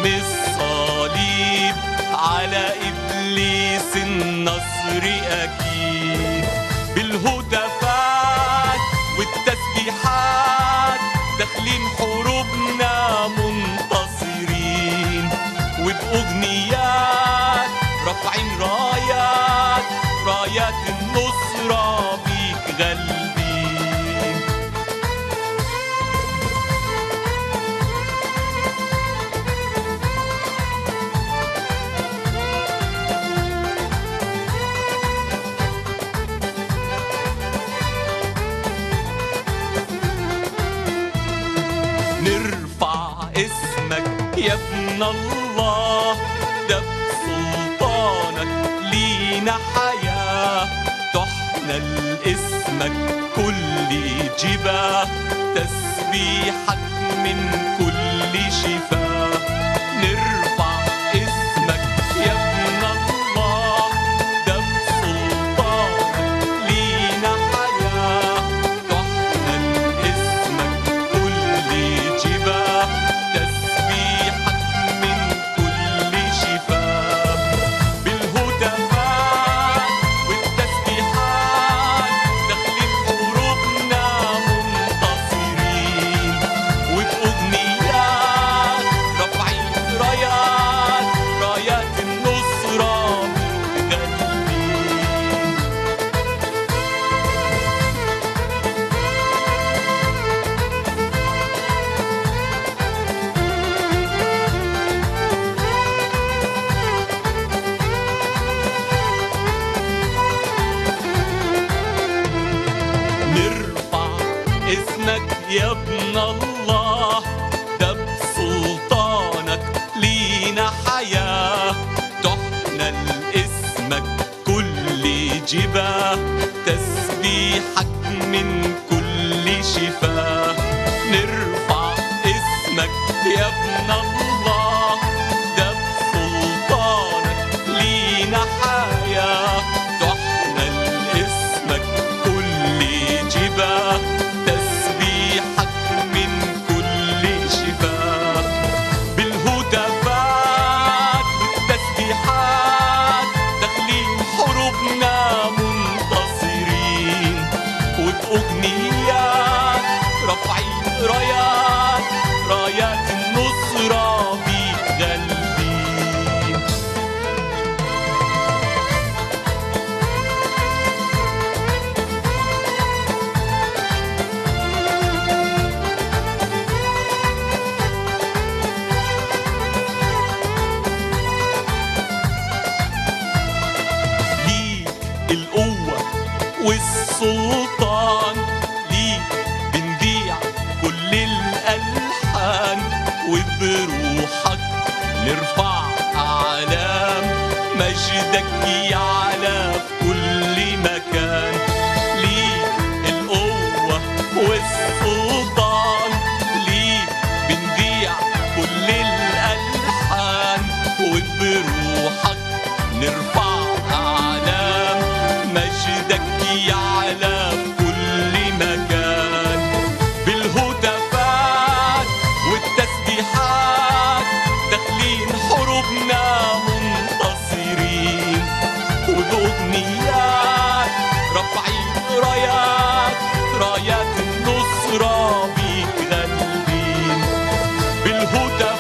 دم الصليب على إبليس النصر أكيد بالهتافات والتسبيحات داخلين حروبنا منتصرين وبأغنيات رافعين رايات رايات النصرة بيك غالبين نرفع اسمك يا ابن الله ده بسلطانك لينا حياة تحمل اسمك كل جباه تسبيحك من كل شفاه نرفع اسمك يا ابن الله ده بسلطانك لينا حياة تحمل اسمك كل جباه تسبيحك من كل شفاه بالهتافات والتسبيحات داخلين حروبنا منتصرين وبأغنيات رافعين رايات رايات النصرة متغلبين نرفع اسمك يا ابن الله ده بسلطانك لينا حياة تحمل اسمك كل جباه تسبيحك من كل شفاه نرفع اسمك يا ابن الله ده بسلطانك لينا حياة تحمل اسمك كل جباه تسبيحك من كل شفاه بالهتافات والتسبيحات داخلين حروبنا منتصرين وبأغنيات رافعين رايات رايات النصرة بيك غالبين ليك القوة والسلطان ليك بنبيع كل الألحان وبروحك نرفع أعلام مجدك يعلى في كل مكان ليك القوة والسلطان ليك بنبيع كل الألحان وبروحك نرفع أعلام مجدك يعلى في كل مكان بالهتافات والتسبيحات داخلين حروبنا منتصرين وبأغنيات رافعين رايات رايات النصرة بيك غالبين بالهتافات